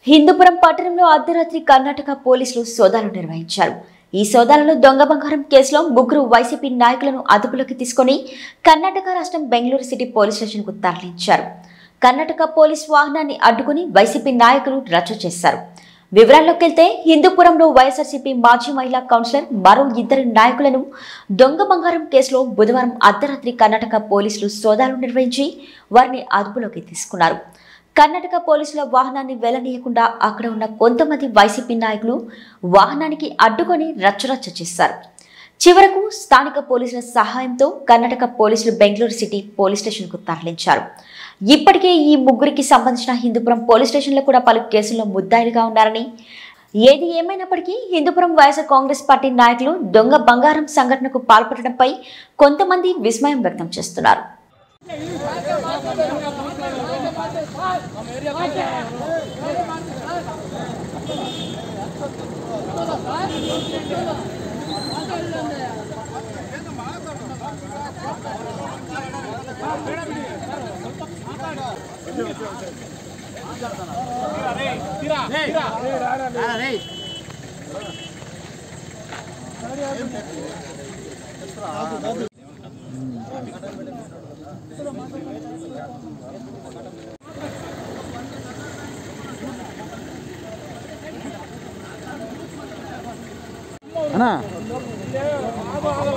హిందూపురం పట్టణంలో అర్ధరాత్రి కర్ణాటక పోలీసులు సోదాలు నిర్వహించారు ఈ సోదాలలో దొంగ బంగారం కేసులో ముగ్గురు వైసీపీ నాయకులను అదుపులోకి తీసుకొని కర్ణాటక రాష్ట్రం బెంగళూరు సిటీ పోలీస్ స్టేషన్కు తరలించారు కర్ణాటక పోలీస్ వాహనాన్ని అడ్డుకుని వైసీపీ నాయకులు రచ్చ చేశారు వివరాల్లోకి వెళ్తే హిందూపురంలో వైఎస్ఆర్సీపీ మాజీ మహిళా కౌన్సిలర్ మరో ఇద్దరు నాయకులను దొంగ బంగారం కేసులో బుధవారం అర్ధరాత్రి కర్ణాటక పోలీసులు సోదాలు నిర్వహించి వారిని అదుపులోకి తీసుకున్నారు కర్ణాటక పోలీసుల వాహనాన్ని వెళ్లనీయకుండా అక్కడ ఉన్న కొంతమంది వైసీపీ నాయకులు వాహనానికి అడ్డుకొని రచ్చరచ్చ చేశారు చివరకు స్థానిక పోలీసుల సహాయంతో కర్ణాటక పోలీసులు బెంగళూరు సిటీ పోలీస్ స్టేషన్కు తరలించారు ఇప్పటికే ఈ ముగ్గురికి సంబంధించిన హిందూపురం పోలీస్ స్టేషన్లో కూడా పలు కేసుల్లో ముద్దాయిలుగా ఉన్నారని ఏది ఏమైనప్పటికీ హిందూపురం వైఎస్ఆర్ కాంగ్రెస్ పార్టీ నాయకులు దొంగ బంగారం సంఘటనకు పాల్పడడంపై కొంతమంది విస్మయం వ్యక్తం చేస్తున్నారు అన్నా